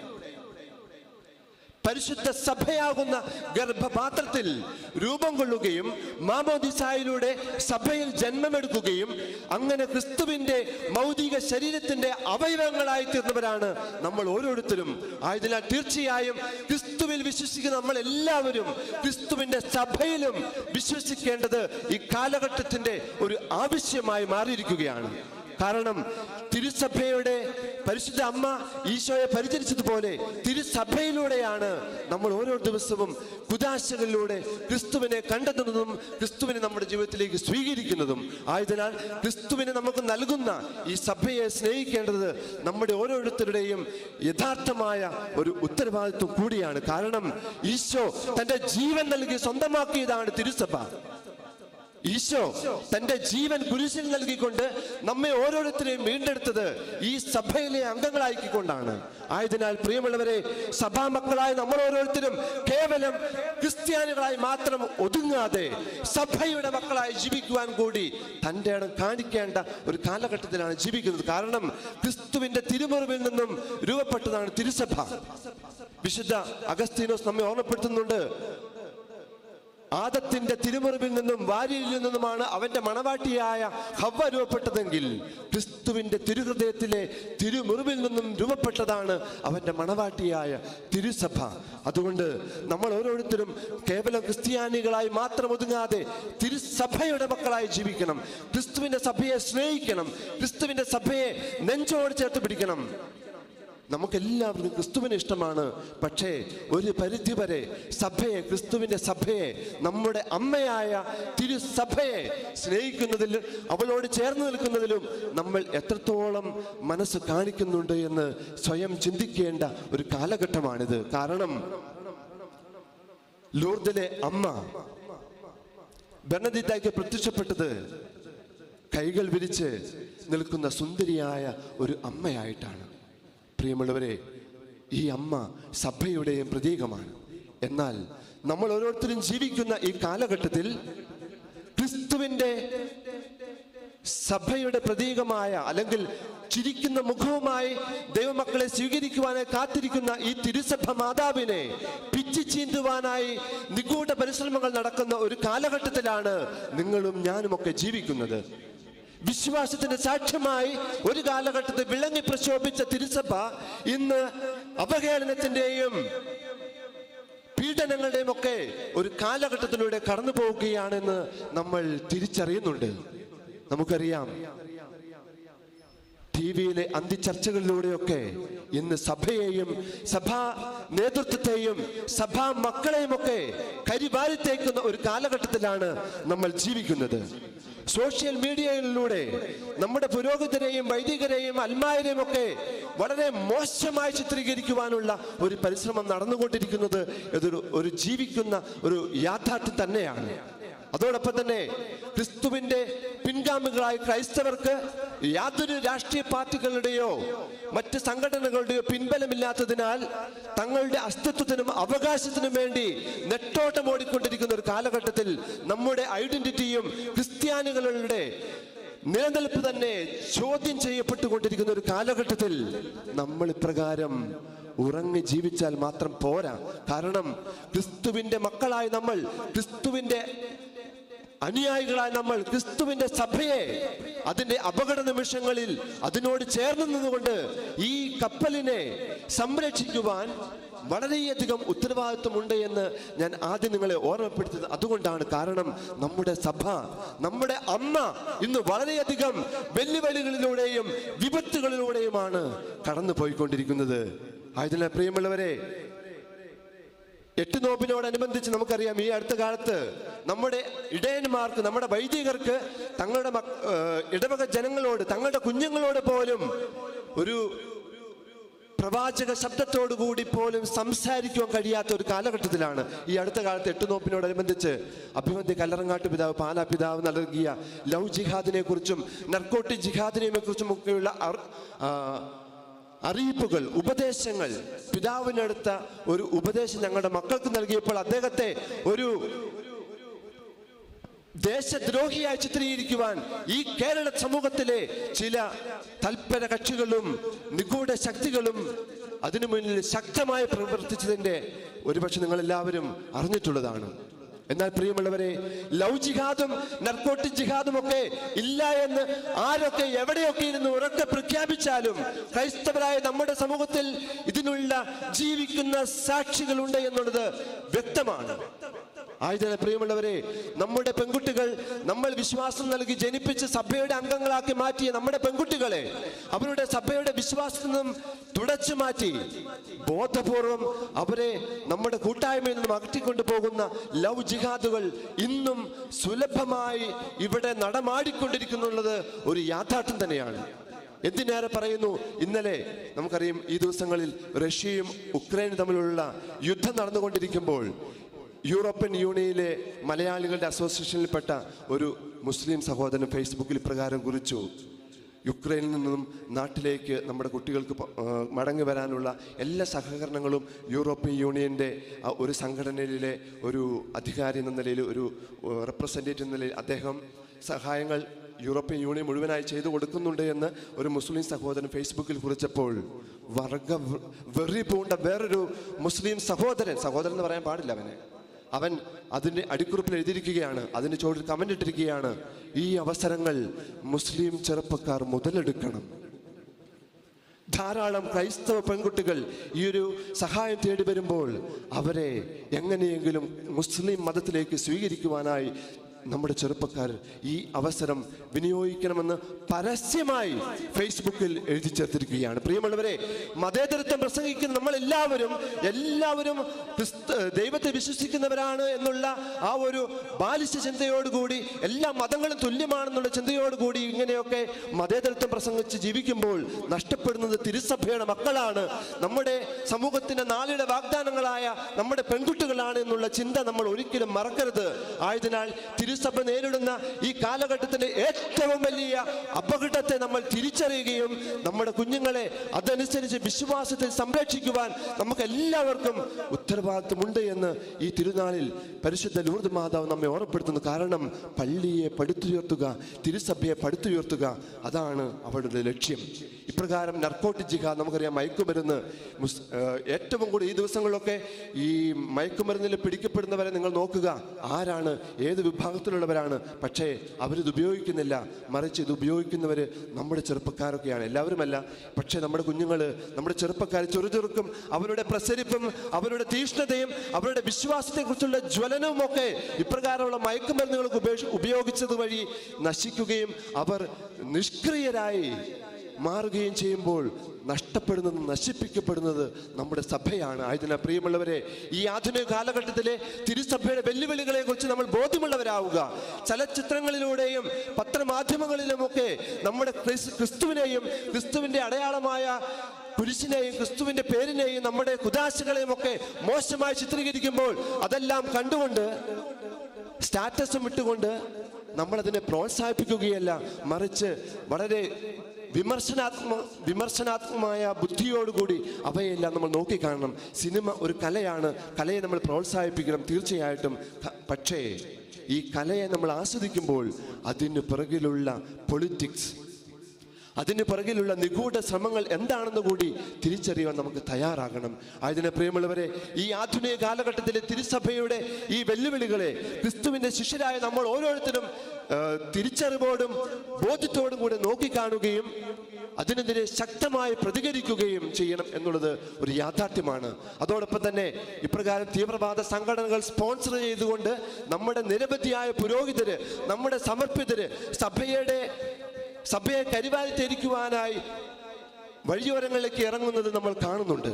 പരിശുദ്ധ സഭയാകുന്ന ഗർഭപാത്രത്തിൽ രൂപം കൊള്ളുകയും മാമോദിസായിലൂടെ സഭയിൽ ജന്മമെടുക്കുകയും അങ്ങനെ ക്രിസ്തുവിന്റെ മൗതിക ശരീരത്തിന്റെ അവയവങ്ങളായി തീർന്നവരാണ് നമ്മൾ ഓരോരുത്തരും ആയതിനാൽ തീർച്ചയായും ക്രിസ്തുവിൽ വിശ്വസിക്കുന്ന നമ്മൾ എല്ലാവരും ക്രിസ്തുവിന്റെ സഭയിലും വിശ്വസിക്കേണ്ടത് ഈ കാലഘട്ടത്തിന്റെ ഒരു ആവശ്യമായി മാറിയിരിക്കുകയാണ് കാരണം തിരുസഭയുടെ പരിശുദ്ധ അമ്മ ഈശോയെ പരിചരിച്ചതുപോലെ തിരുസഭയിലൂടെയാണ് നമ്മൾ ഓരോ ദിവസവും കുദാശകളിലൂടെ ക്രിസ്തുവിനെ കണ്ടെത്തുന്നതും ക്രിസ്തുവിനെ നമ്മുടെ ജീവിതത്തിലേക്ക് സ്വീകരിക്കുന്നതും ആയതിനാൽ ക്രിസ്തുവിനെ നമുക്ക് നൽകുന്ന ഈ സഭയെ സ്നേഹിക്കേണ്ടത് നമ്മുടെ ഓരോരുത്തരുടെയും യഥാർത്ഥമായ ഒരു ഉത്തരവാദിത്വം കൂടിയാണ് കാരണം ഈശോ തന്റെ ജീവൻ നൽകി സ്വന്തമാക്കിയതാണ് തിരുസഭ ഈശോ തന്റെ ജീവൻ കുരിശിൽ നൽകിക്കൊണ്ട് നമ്മെ ഓരോരുത്തരെയും വീണ്ടെടുത്തത് ഈ സഭയിലെ അംഗങ്ങളാക്കിക്കൊണ്ടാണ് ആയതിനാൽ പ്രിയമുള്ളവരെ സഭാ മക്കളായ നമ്മൾ ഓരോരുത്തരും കേവലം ക്രിസ്ത്യാനികളായി മാത്രം ഒതുങ്ങാതെ സഭയുടെ മക്കളായി ജീവിക്കുവാൻ കൂടി തൻ്റെ ഇടം കാണിക്കേണ്ട ഒരു കാലഘട്ടത്തിലാണ് ജീവിക്കുന്നത് കാരണം ക്രിസ്തുവിന്റെ തിരുമുറിവിൽ നിന്നും രൂപപ്പെട്ടതാണ് തിരുസഭ വിശുദ്ധ അഗസ്തീനോസ് നമ്മെ ഓർമ്മപ്പെടുത്തുന്നുണ്ട് ആദത്തിന്റെ തിരുമുറിവിൽ നിന്നും വാരിയിൽ നിന്നുമാണ് അവന്റെ മണവാട്ടിയായ ഹവ്വ രൂപപ്പെട്ടതെങ്കിൽ ക്രിസ്തുവിന്റെ തിരുഹൃദയത്തിലെ തിരുമുറിവിൽ നിന്നും രൂപപ്പെട്ടതാണ് അവന്റെ മണവാട്ടിയായ തിരുസഭ അതുകൊണ്ട് നമ്മൾ ഓരോരുത്തരും കേവലം ക്രിസ്ത്യാനികളായി മാത്രം ഒതുങ്ങാതെ തിരുസഭയുടെ മക്കളായി ജീവിക്കണം ക്രിസ്തുവിന്റെ സഭയെ സ്നേഹിക്കണം ക്രിസ്തുവിന്റെ സഭയെ നെഞ്ചോട് ചേർത്ത് പിടിക്കണം നമുക്കെല്ലാവർക്കും ക്രിസ്തുവിനെ ഇഷ്ടമാണ് പക്ഷേ ഒരു പരിധി വരെ സഭയെ ക്രിസ്തുവിൻ്റെ സഭയെ നമ്മുടെ അമ്മയായ തിരുസഭയെ സ്നേഹിക്കുന്നതിൽ അവളോട് ചേർന്ന് നിൽക്കുന്നതിലും നമ്മൾ എത്രത്തോളം മനസ്സ് കാണിക്കുന്നുണ്ട് എന്ന് സ്വയം ചിന്തിക്കേണ്ട ഒരു കാലഘട്ടമാണിത് കാരണം ലൂർദിലെ അമ്മ ബെർണദിത്തായ്ക്ക് പ്രത്യക്ഷപ്പെട്ടത് കൈകൾ വിരിച്ച് നിൽക്കുന്ന സുന്ദരിയായ ഒരു അമ്മയായിട്ടാണ് പ്രിയമുള്ളവരെ ഈ അമ്മ സഭയുടെയും പ്രതീകമാണ് എന്നാൽ നമ്മൾ ഓരോരുത്തരും ജീവിക്കുന്ന ഈ കാലഘട്ടത്തിൽ ക്രിസ്തുവിന്റെ സഭയുടെ പ്രതീകമായ അല്ലെങ്കിൽ ചിരിക്കുന്ന മുഖവുമായി ദൈവമക്കളെ സ്വീകരിക്കുവാനായി കാത്തിരിക്കുന്ന ഈ തിരുസഭ മാതാവിനെ പിച്ചി ചീന്തുവാനായി നിഗൂഢ പരിശ്രമങ്ങൾ നടക്കുന്ന ഒരു കാലഘട്ടത്തിലാണ് നിങ്ങളും ഞാനുമൊക്കെ ജീവിക്കുന്നത് വിശ്വാസത്തിന്റെ സാക്ഷ്യമായി ഒരു കാലഘട്ടത്തിൽ വിളങ്ങി പ്രശോഭിച്ച തിരുസഭ ഇന്ന് അവഹേളനത്തിന്റെയും പീഡനങ്ങളുടെയും ഒക്കെ ഒരു കാലഘട്ടത്തിലൂടെ കടന്നു പോവുകയാണെന്ന് നമ്മൾ തിരിച്ചറിയുന്നുണ്ട് നമുക്കറിയാം ടി വിയിലെ അന്തിച്ചർച്ചകളിലൂടെയൊക്കെ ഇന്ന് സഭയെയും സഭാ നേതൃത്വത്തെയും സഭാ മക്കളെയും ഒക്കെ കരിവാരിത്തേക്കുന്ന ഒരു കാലഘട്ടത്തിലാണ് നമ്മൾ ജീവിക്കുന്നത് സോഷ്യൽ മീഡിയയിലൂടെ നമ്മുടെ പുരോഹിതരെയും വൈദികരെയും അൽമായരെയും ഒക്കെ വളരെ മോശമായി ചിത്രീകരിക്കുവാനുള്ള ഒരു പരിശ്രമം നടന്നുകൊണ്ടിരിക്കുന്നത് ഇതൊരു ഒരു ജീവിക്കുന്ന ഒരു യാഥാർത്ഥ്യം തന്നെയാണ് അതോടൊപ്പം തന്നെ ക്രിസ്തുവിന്റെ പിൻഗാമികളായ ക്രൈസ്തവർക്ക് യാതൊരു രാഷ്ട്രീയ പാർട്ടികളുടെയോ മറ്റ് സംഘടനകളുടെയോ പിൻബലമില്ലാത്തതിനാൽ തങ്ങളുടെ അസ്തിത്വത്തിനും അവകാശത്തിനും വേണ്ടി നെട്ടോട്ടം ഓടിക്കൊണ്ടിരിക്കുന്ന ഒരു കാലഘട്ടത്തിൽ നമ്മുടെ ഐഡന്റിറ്റിയും ക്രിസ്ത്യാനികളുടെ നിലനിൽപ്പ് തന്നെ ചോദ്യം ചെയ്യപ്പെട്ടുകൊണ്ടിരിക്കുന്ന ഒരു കാലഘട്ടത്തിൽ നമ്മൾ ഇപ്രകാരം ഉറങ്ങി ജീവിച്ചാൽ മാത്രം പോരാ കാരണം ക്രിസ്തുവിന്റെ മക്കളായി നമ്മൾ ക്രിസ്തുവിന്റെ അനുയായികളായ നമ്മൾ ക്രിസ്തുവിന്റെ സഭയെ അതിന്റെ അപകട നിമിഷങ്ങളിൽ അതിനോട് ചേർന്ന് നിന്നുകൊണ്ട് ഈ കപ്പലിനെ സംരക്ഷിക്കുവാൻ വളരെയധികം ഉത്തരവാദിത്വമുണ്ട് എന്ന് ഞാൻ ആദ്യം നിങ്ങളെ ഓർമ്മപ്പെടുത്തിയത് അതുകൊണ്ടാണ് കാരണം നമ്മുടെ സഭ നമ്മുടെ അമ്മ ഇന്ന് വളരെയധികം വെല്ലുവിളികളിലൂടെയും വിപത്തുകളിലൂടെയുമാണ് കടന്നു പോയിക്കൊണ്ടിരിക്കുന്നത് ആയതിനാൽ പ്രിയമുള്ളവരെ എട്ട് നോമ്പിനോടനുബന്ധിച്ച് നമുക്കറിയാം ഈ അടുത്ത കാലത്ത് നമ്മുടെ ഇടയന്മാർക്ക് നമ്മുടെ വൈദികർക്ക് തങ്ങളുടെ മക്ക- ഏഹ് ഇടവക ജനങ്ങളോട് തങ്ങളുടെ കുഞ്ഞുങ്ങളോട് പോലും ഒരു പ്രവാചക ശബ്ദത്തോടു കൂടി പോലും സംസാരിക്കുവാൻ കഴിയാത്ത ഒരു കാലഘട്ടത്തിലാണ് ഈ അടുത്ത കാലത്ത് എട്ട് നോപ്പിനോടനുബന്ധിച്ച് അഭിമന്യ കല്ലറങ്ങാട്ട് പിതാവ് പാലാ പിതാവ് നൽകിയ ലവ് ജിഹാദിനെ കുറിച്ചും നർക്കോട്ടിക് ജിഹാദിനെ കുറിച്ചും ഒക്കെയുള്ള അർ- ആ, അറിയിപ്പുകൾ ഉപദേശങ്ങൾ പിതാവിനടുത്ത ഒരു ഉപദേശം ഞങ്ങളുടെ മക്കൾക്ക് നൽകിയപ്പോൾ അദ്ദേഹത്തെ ഒരു ദേശദ്രോഹിയായി ചിത്രീകരിക്കുവാൻ ഈ കേരള സമൂഹത്തിലെ ചില തൽപര കക്ഷികളും നിഗൂഢ ശക്തികളും അതിനു മുന്നിൽ ശക്തമായി പ്രവർത്തിച്ചതിന്റെ ഒരുപക്ഷെ നിങ്ങൾ എല്ലാവരും അറിഞ്ഞിട്ടുള്ളതാണ് എന്നാൽ പ്രിയമുള്ളവരെ ലവ് ജിഹാദും നർക്കോട്ടിക് ജിഹാദും ഒക്കെ ഇല്ല എന്ന് ആരൊക്കെ എവിടെയൊക്കെ ഇരുന്ന് ഉറക്കെ പ്രഖ്യാപിച്ചാലും ക്രൈസ്തവരായ നമ്മുടെ സമൂഹത്തിൽ ഇതിനുള്ള ജീവിക്കുന്ന സാക്ഷികളുണ്ട് എന്നുള്ളത് വ്യക്തമാണ് ആയതിനാൽ പ്രിയമുള്ളവരെ നമ്മുടെ പെൺകുട്ടികൾ നമ്മൾ വിശ്വാസം നൽകി ജനിപ്പിച്ച് സഭയുടെ അംഗങ്ങളാക്കി മാറ്റിയ നമ്മുടെ പെൺകുട്ടികളെ അവരുടെ സഭയുടെ വിശ്വാസത്തിൽ നിന്നും തുടച്ചു മാറ്റി ബോധപൂർവം അവരെ നമ്മുടെ കൂട്ടായ്മയിൽ നിന്നും അകറ്റിക്കൊണ്ടു പോകുന്ന ലവ് ജിഹാദുകൾ ഇന്നും സുലഭമായി ഇവിടെ നടമാടിക്കൊണ്ടിരിക്കുന്നുള്ളത് ഒരു യാഥാർത്ഥ്യം തന്നെയാണ് എന്തിനേറെ പറയുന്നു ഇന്നലെ നമുക്കറിയാം ഈ ദിവസങ്ങളിൽ റഷ്യയും ഉക്രൈനും തമ്മിലുള്ള യുദ്ധം നടന്നുകൊണ്ടിരിക്കുമ്പോൾ യൂറോപ്യൻ യൂണിയനിലെ മലയാളികളുടെ അസോസിയേഷനിൽപ്പെട്ട ഒരു മുസ്ലിം സഹോദരൻ ഫേസ്ബുക്കിൽ ഇപ്രകാരം കുറിച്ചു യുക്രൈനിൽ നിന്നും നാട്ടിലേക്ക് നമ്മുടെ കുട്ടികൾക്ക് പ- ആ, മടങ്ങി വരാനുള്ള എല്ലാ സഹകരണങ്ങളും യൂറോപ്യൻ യൂണിയൻ്റെ ആ ഒരു സംഘടനയിലെ ഒരു അധികാരി എന്ന നിലയിൽ ഒരു റെപ്രസെൻറ്റേറ്റീവ് എന്ന നിലയിൽ അദ്ദേഹം സഹായങ്ങൾ യൂറോപ്യൻ യൂണിയൻ മുഴുവനായി ചെയ്തു കൊടുക്കുന്നുണ്ട് എന്ന് ഒരു മുസ്ലിം സഹോദരൻ ഫേസ്ബുക്കിൽ കുറിച്ചപ്പോൾ വർഗ വ- വെറി പൂണ്ട വേറൊരു മുസ്ലിം സഹോദരൻ സഹോദരൻ എന്ന് പറയാൻ പാടില്ല അവനെ അവൻ അതിൻ്റെ അടിക്കുറിപ്പിൽ എഴുതിയിരിക്കുകയാണ് അതിൻ്റെ ചോട്ടിൽ കമൻ്റ് ഇട്ടിരിക്കുകയാണ് ഈ അവസരങ്ങൾ മുസ്ലിം ചെറുപ്പക്കാർ മുതലെടുക്കണം ധാരാളം ക്രൈസ്തവ പെൺകുട്ടികൾ ഈ ഒരു സഹായം തേടി വരുമ്പോൾ അവരെ എങ്ങനെയെങ്കിലും മുസ്ലിം മതത്തിലേക്ക് സ്വീകരിക്കുവാനായി നമ്മുടെ ചെറുപ്പക്കാർ ഈ അവസരം വിനിയോഗിക്കണമെന്ന് പരസ്യമായി ഫേസ്ബുക്കിൽ എഴുതി ചേർത്തിരിക്കുകയാണ് പ്രിയമുള്ളവരെ മതേതരത്വം പ്രസംഗിക്കുന്ന നമ്മൾ എല്ലാവരും എല്ലാവരും ക്രിസ്ത ദൈവത്തെ വിശ്വസിക്കുന്നവരാണ് എന്നുള്ള ആ ഒരു ബാലിശ ചിന്തയോടുകൂടി എല്ലാ മതങ്ങളും തുല്യമാണെന്നുള്ള ചിന്തയോടുകൂടി ഇങ്ങനെയൊക്കെ മതേതരത്വം പ്രസംഗിച്ച് ജീവിക്കുമ്പോൾ നഷ്ടപ്പെടുന്നത് തിരുസഭയുടെ മക്കളാണ് നമ്മുടെ സമൂഹത്തിന്റെ നാളിയുടെ വാഗ്ദാനങ്ങളായ നമ്മുടെ പെൺകുട്ടികളാണ് എന്നുള്ള ചിന്ത നമ്മൾ ഒരിക്കലും മറക്കരുത് ആയതിനാൽ തിരുസഭ നേരിടുന്ന ഈ കാലഘട്ടത്തിന്റെ ഏറ്റവും വലിയ അപകടത്തെ നമ്മൾ തിരിച്ചറിയുകയും നമ്മുടെ കുഞ്ഞുങ്ങളെ അതനുസരിച്ച് വിശ്വാസത്തിൽ സംരക്ഷിക്കുവാൻ നമുക്ക് എല്ലാവർക്കും ഉത്തരവാദിത്വമുണ്ട് എന്ന് ഈ തിരുനാളിൽ പരിശുദ്ധ ലൂർദ് മാതാവ് നമ്മെ ഓർമ്മപ്പെടുത്തുന്നു കാരണം പള്ളിയെ പടുത്തുയർത്തുക തിരുസഭയെ പടുത്തുയർത്തുക അതാണ് അവരുടെ ലക്ഷ്യം ഇപ്രകാരം നർക്കോട്ടിക് ജിഹാദ് നമുക്കറിയാം മയക്കുമരുന്ന് മുസ് ഏഹ് ഏറ്റവും കൂടുതൽ ഈ ദിവസങ്ങളിലൊക്കെ ഈ മയക്കുമരുന്നിൽ പിടിക്കപ്പെടുന്നവരെ നിങ്ങൾ നോക്കുക ആരാണ് ഏത് വിഭാഗത്തിലുള്ളവരാണ് പക്ഷേ അവരിത് ഉപയോഗിക്കുന്നില്ല മറിച്ച് ഇത് ഉപയോഗിക്കുന്നവർ നമ്മുടെ ചെറുപ്പക്കാരൊക്കെയാണ് എല്ലാവരുമല്ല പക്ഷേ നമ്മുടെ കുഞ്ഞുങ്ങൾ നമ്മുടെ ചെറുപ്പക്കാർ ചെറുചെറുക്കും അവരുടെ പ്രസരിപ്പും അവരുടെ തീഷ്ണതയും അവരുടെ വിശ്വാസത്തെക്കുറിച്ചുള്ള ജ്വലനവും ഒക്കെ ഇപ്രകാരമുള്ള മയക്കുമരുന്നുകൾക്ക് ഉപേക്ഷ ഉപയോഗിച്ചത് വഴി നശിക്കുകയും അവർ നിഷ്ക്രിയരായി മാറുകയും ചെയ്യുമ്പോൾ നഷ്ടപ്പെടുന്നത് നശിപ്പിക്കപ്പെടുന്നത് നമ്മുടെ സഭയാണ് ആയതിനാൽ പ്രിയമുള്ളവരെ ഈ ആധുനിക കാലഘട്ടത്തിലെ തിരുസഭയുടെ വെല്ലുവിളികളെ കുറിച്ച് നമ്മൾ ബോധ്യമുള്ളവരാവുക ചലച്ചിത്രങ്ങളിലൂടെയും പത്രമാധ്യമങ്ങളിലുമൊക്കെ നമ്മുടെ ക്രിസ്- ക്രിസ്തുവിനെയും ക്രിസ്തുവിന്റെ അടയാളമായ കുരിശിനെയും ക്രിസ്തുവിന്റെ പേരിനെയും നമ്മുടെ കുദാശകളെയും ഒക്കെ മോശമായി ചിത്രീകരിക്കുമ്പോൾ അതെല്ലാം കണ്ടുകൊണ്ട് സ്റ്റാറ്റസും ഇട്ടുകൊണ്ട് നമ്മളതിനെ പ്രോത്സാഹിപ്പിക്കുകയല്ല മറിച്ച് വളരെ വിമർശനാത്മ വിമർശനാത്മകമായ ബുദ്ധിയോടുകൂടി അവയെല്ലാം നമ്മൾ നോക്കിക്കാണണം സിനിമ ഒരു കലയാണ് കലയെ നമ്മൾ പ്രോത്സാഹിപ്പിക്കണം തീർച്ചയായിട്ടും ക- പക്ഷേ ഈ കലയെ നമ്മൾ ആസ്വദിക്കുമ്പോൾ അതിന് പിറകിലുള്ള പൊളിറ്റിക്സ് അതിന് പുറകിലുള്ള നിഗൂഢ ശ്രമങ്ങൾ എന്താണെന്ന് കൂടി തിരിച്ചറിയാൻ നമുക്ക് തയ്യാറാകണം ആയതിനെ പ്രിയമുള്ളവരെ ഈ ആധുനിക കാലഘട്ടത്തിലെ തിരുസഭയുടെ ഈ വെല്ലുവിളികളെ ക്രിസ്തുവിന്റെ ശിഷ്യരായ നമ്മൾ ഓരോരുത്തരും ആ, തിരിച്ചറിവോടും ബോധ്യത്തോടും കൂടെ നോക്കിക്കാണുകയും അതിനെതിരെ ശക്തമായി പ്രതികരിക്കുകയും ചെയ്യണം എന്നുള്ളത് ഒരു യാഥാർത്ഥ്യമാണ് അതോടൊപ്പം തന്നെ ഇപ്രകാരം തീവ്രവാദ സംഘടനകൾ സ്പോൺസർ ചെയ്തുകൊണ്ട് നമ്മുടെ നിരവധിയായ പുരോഹിതര് നമ്മുടെ സമർപ്പിതര് സഭയുടെ സഭയെ കരിവാരിത്തിരിക്കുവാനായി വഴിയോരങ്ങളിലേക്ക് ഇറങ്ങുന്നത് നമ്മൾ കാണുന്നുണ്ട്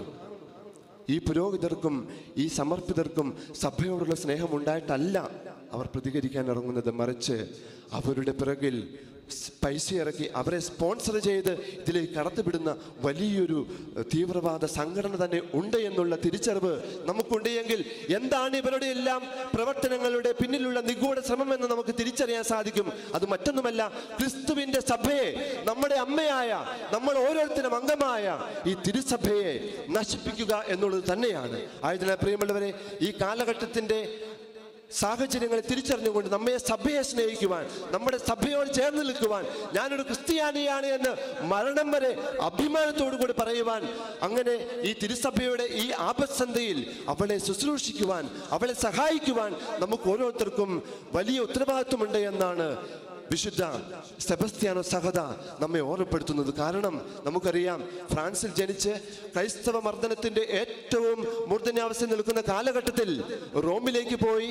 ഈ പുരോഹിതർക്കും ഈ സമർപ്പിതർക്കും സഭയോടുള്ള സ്നേഹം ഉണ്ടായിട്ടല്ല അവർ പ്രതികരിക്കാൻ ഇറങ്ങുന്നത് മറിച്ച് അവരുടെ പിറകിൽ സ് പൈസ ഇറക്കി അവരെ സ്പോൺസർ ചെയ്ത് ഇതിലേക്ക് കടത്തിവിടുന്ന വലിയൊരു ഏഹ്, തീവ്രവാദ സംഘടന തന്നെ ഉണ്ട് എന്നുള്ള തിരിച്ചറിവ് നമുക്കുണ്ട് എങ്കിൽ എന്താണ് ഇവരുടെ എല്ലാം പ്രവർത്തനങ്ങളുടെ പിന്നിലുള്ള നിഗൂഢ ശ്രമം എന്ന് നമുക്ക് തിരിച്ചറിയാൻ സാധിക്കും അത് മറ്റൊന്നുമല്ല ക്രിസ്തുവിന്റെ സഭയെ നമ്മുടെ അമ്മയായ നമ്മൾ ഓരോരുത്തരും അംഗമായ ഈ തിരുസഭയെ നശിപ്പിക്കുക എന്നുള്ളത് തന്നെയാണ് ആയതിനാൽ പ്രിയമുള്ളവരെ ഈ കാലഘട്ടത്തിന്റെ സാഹചര്യങ്ങളെ തിരിച്ചറിഞ്ഞുകൊണ്ട് നമ്മെ സഭയെ സ്നേഹിക്കുവാൻ നമ്മുടെ സഭയോട് ചേർന്ന് നിൽക്കുവാൻ ഞാനൊരു ക്രിസ്ത്യാനിയാണ് എന്ന് മരണം വരെ അഭിമാനത്തോടു കൂടി പറയുവാൻ അങ്ങനെ ഈ തിരുസഭയുടെ ഈ ആപത്സന്ധയിൽ അവളെ ശുശ്രൂഷിക്കുവാൻ അവളെ സഹായിക്കുവാൻ നമുക്ക് ഓരോരുത്തർക്കും വലിയ ഉത്തരവാദിത്വമുണ്ട് എന്നാണ് വിശുദ്ധ സെബസ്ത്യാനോ സഹത നമ്മെ ഓർമ്മപ്പെടുത്തുന്നത് കാരണം നമുക്കറിയാം ഫ്രാൻസിൽ ജനിച്ച് ക്രൈസ്തവ മർദ്ദനത്തിന്റെ ഏറ്റവും മൂർധന്യാവസ്ഥ നിൽക്കുന്ന കാലഘട്ടത്തിൽ റോമിലേക്ക് പോയി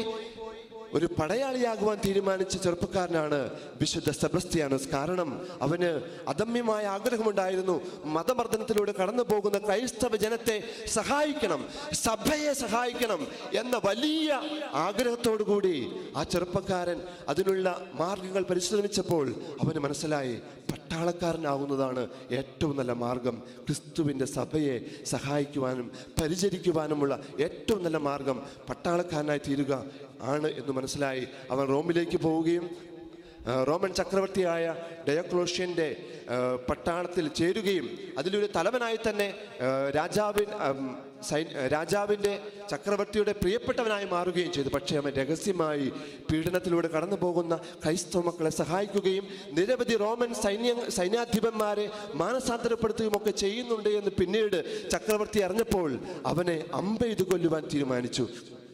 ഒരു പടയാളിയാകുവാൻ തീരുമാനിച്ച ചെറുപ്പക്കാരനാണ് വിശുദ്ധ സെബസ്ത്യാനോസ് കാരണം അവന് അദമ്യമായ ആഗ്രഹമുണ്ടായിരുന്നു മതമർദ്ദനത്തിലൂടെ കടന്നു പോകുന്ന ക്രൈസ്തവ ജനത്തെ സഹായിക്കണം സഭയെ സഹായിക്കണം എന്ന വലിയ ആഗ്രഹത്തോടു കൂടി ആ ചെറുപ്പക്കാരൻ അതിനുള്ള മാർഗങ്ങൾ പരിശ്രമിച്ചപ്പോൾ അവന് മനസ്സിലായി പട്ടാളക്കാരനാവുന്നതാണ് ഏറ്റവും നല്ല മാർഗം ക്രിസ്തുവിൻ്റെ സഭയെ സഹായിക്കുവാനും പരിചരിക്കുവാനുമുള്ള ഏറ്റവും നല്ല മാർഗം പട്ടാളക്കാരനായി തീരുക ആണ് എന്ന് മനസ്സിലായി അവൻ റോമിലേക്ക് പോവുകയും ആ, റോമൻ ചക്രവർത്തിയായ ഡയക്ലോഷ്യൻ്റെ ആ, പട്ടാളത്തിൽ ചേരുകയും അതിലൊരു തലവനായി തന്നെ ആ, രാജാവിൻ ആം, സൈൻ രാജാവിൻ്റെ ചക്രവർത്തിയുടെ പ്രിയപ്പെട്ടവനായി മാറുകയും ചെയ്തു പക്ഷേ അവൻ രഹസ്യമായി പീഡനത്തിലൂടെ കടന്നു പോകുന്ന ക്രൈസ്തവ മക്കളെ സഹായിക്കുകയും നിരവധി റോമൻ സൈന്യ സൈന്യാധിപന്മാരെ മാനസാന്തരപ്പെടുത്തുകയും ഒക്കെ ചെയ്യുന്നുണ്ട് എന്ന് പിന്നീട് ചക്രവർത്തി അറിഞ്ഞപ്പോൾ അവനെ അമ്പെയ്ത് കൊല്ലുവാൻ തീരുമാനിച്ചു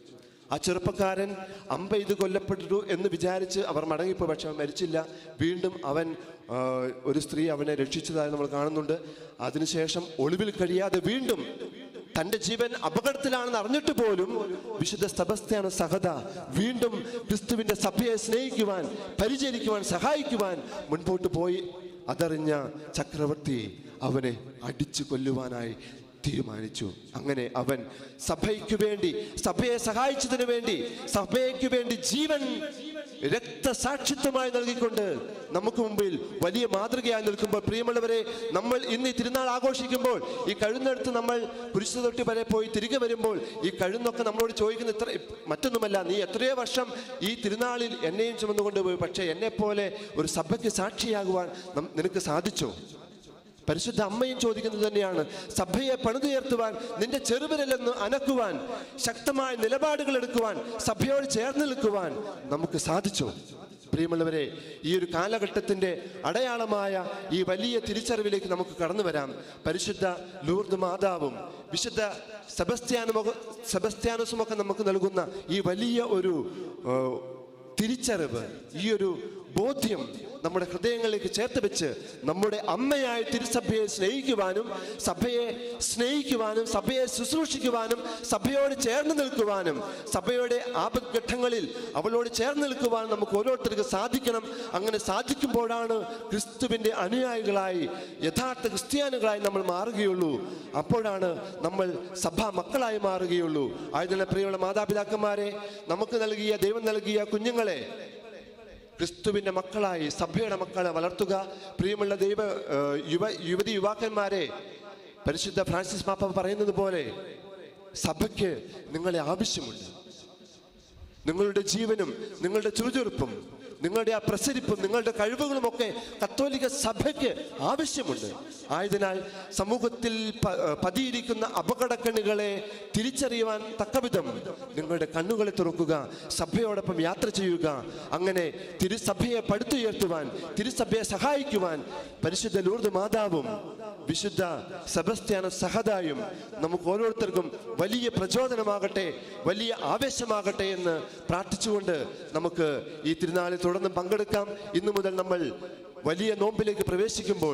ആ ചെറുപ്പക്കാരൻ അമ്പ ഇത് കൊല്ലപ്പെട്ടു എന്ന് വിചാരിച്ച് അവർ മടങ്ങിപ്പോയി പക്ഷെ അവൻ മരിച്ചില്ല വീണ്ടും അവൻ ആ, ഒരു സ്ത്രീ അവനെ രക്ഷിച്ചതായി നമ്മൾ കാണുന്നുണ്ട് അതിനുശേഷം ഒളിവിൽ കഴിയാതെ വീണ്ടും തൻ്റെ ജീവൻ അപകടത്തിലാണെന്ന് അറിഞ്ഞിട്ട് പോലും വിശുദ്ധ സ്തപസ്തയാണ് സഹത വീണ്ടും ക്രിസ്തുവിൻ്റെ സഭയെ സ്നേഹിക്കുവാൻ പരിചരിക്കുവാൻ സഹായിക്കുവാൻ മുൻപോട്ട് പോയി അതറിഞ്ഞ ചക്രവർത്തി അവനെ അടിച്ചു കൊല്ലുവാനായി തീരുമാനിച്ചു അങ്ങനെ അവൻ സഭയ്ക്ക് വേണ്ടി സഭയെ സഹായിച്ചതിനു വേണ്ടി സഭയ്ക്ക് വേണ്ടി ജീവൻ രക്തസാക്ഷിത്വമായി നൽകിക്കൊണ്ട് നമുക്ക് മുമ്പിൽ വലിയ മാതൃകയായി നിൽക്കുമ്പോൾ പ്രിയമുള്ളവരെ നമ്മൾ ഇന്ന് ഈ തിരുനാൾ ആഘോഷിക്കുമ്പോൾ ഈ കഴുന്നെടുത്ത് നമ്മൾ കുരിശു തൊട്ടി വരെ പോയി തിരികെ വരുമ്പോൾ ഈ കഴുന്നൊക്കെ നമ്മളോട് ചോദിക്കുന്ന ഇത്ര മറ്റൊന്നുമല്ല നീ എത്രയോ വർഷം ഈ തിരുനാളിൽ എന്നെയും ചുമന്നുകൊണ്ട് പോയി പക്ഷേ എന്നെപ്പോലെ ഒരു സഭയ്ക്ക് സാക്ഷിയാകുവാൻ നം- നിനക്ക് സാധിച്ചോ പരിശുദ്ധ അമ്മയും ചോദിക്കുന്നത് തന്നെയാണ് സഭയെ പണിതുയർത്തുവാൻ നിന്റെ ചെറുവിരലെന്ന് അനക്കുവാൻ ശക്തമായ നിലപാടുകൾ എടുക്കുവാൻ സഭയോട് ചേർന്ന് നിൽക്കുവാൻ നമുക്ക് സാധിച്ചോ പ്രിയമുള്ളവരെ ഈ ഒരു കാലഘട്ടത്തിന്റെ അടയാളമായ ഈ വലിയ തിരിച്ചറിവിലേക്ക് നമുക്ക് കടന്നു വരാം പരിശുദ്ധ ലൂർദ് മാതാവും വിശുദ്ധ സെബസ്ത്യാനുമൊക്കെ സെബസ്ത്യാനോസുമൊക്കെ നമുക്ക് നൽകുന്ന ഈ വലിയ ഒരു ആ, തിരിച്ചറിവ് ഈ ഒരു ബോധ്യം നമ്മുടെ ഹൃദയങ്ങളിലേക്ക് ചേർത്ത് വെച്ച് നമ്മുടെ അമ്മയായ തിരുസഭയെ സ്നേഹിക്കുവാനും സഭയെ സ്നേഹിക്കുവാനും സഭയെ ശുശ്രൂഷിക്കുവാനും സഭയോട് ചേർന്ന് നിൽക്കുവാനും സഭയുടെ ആപത്ഘട്ടങ്ങളിൽ അവളോട് ചേർന്ന് നിൽക്കുവാനും നമുക്ക് ഓരോരുത്തർക്ക് സാധിക്കണം അങ്ങനെ സാധിക്കുമ്പോഴാണ് ക്രിസ്തുവിൻ്റെ അനുയായികളായി യഥാർത്ഥ ക്രിസ്ത്യാനികളായി നമ്മൾ മാറുകയുള്ളൂ അപ്പോഴാണ് നമ്മൾ സഭാ മക്കളായി മാറുകയുള്ളൂ ആയതിനാൽ പ്രിയമുള്ള മാതാപിതാക്കന്മാരെ നമുക്ക് നൽകിയ ദൈവം നൽകിയ കുഞ്ഞുങ്ങളെ ക്രിസ്തുവിൻ്റെ മക്കളായി സഭയുടെ മക്കളെ വളർത്തുക പ്രിയമുള്ള ദൈവ ഏഹ്, യുവ യുവതി യുവാക്കന്മാരെ പരിശുദ്ധ ഫ്രാൻസിസ് മാപ്പ പറയുന്നത് പോലെ സഭയ്ക്ക് നിങ്ങളെ ആവശ്യമുണ്ട് നിങ്ങളുടെ ജീവനും നിങ്ങളുടെ ചുറുചുറുപ്പും നിങ്ങളുടെ ആ പ്രസരിപ്പും നിങ്ങളുടെ കഴിവുകളും ഒക്കെ കത്തോലിക്ക സഭയ്ക്ക് ആവശ്യമുണ്ട് ആയതിനാൽ സമൂഹത്തിൽ പ- പതിയിരിക്കുന്ന അപകടക്കണ്ണുകളെ തിരിച്ചറിയുവാൻ തക്കവിധം നിങ്ങളുടെ കണ്ണുകളെ തുറക്കുക സഭയോടൊപ്പം യാത്ര ചെയ്യുക അങ്ങനെ തിരുസഭയെ പടുത്തുയർത്തുവാൻ തിരുസഭയെ സഹായിക്കുവാൻ പരിശുദ്ധ ലൂർദ് മാതാവും വിശുദ്ധ സെബസ്ത്യാന സഹതായും നമുക്ക് ഓരോരുത്തർക്കും വലിയ പ്രചോദനമാകട്ടെ വലിയ ആവേശമാകട്ടെ എന്ന് പ്രാർത്ഥിച്ചുകൊണ്ട് നമുക്ക് ഈ തിരുനാളിൽ തുടർന്ന് പങ്കെടുക്കാം ഇന്നു മുതൽ നമ്മൾ വലിയ നോമ്പിലേക്ക് പ്രവേശിക്കുമ്പോൾ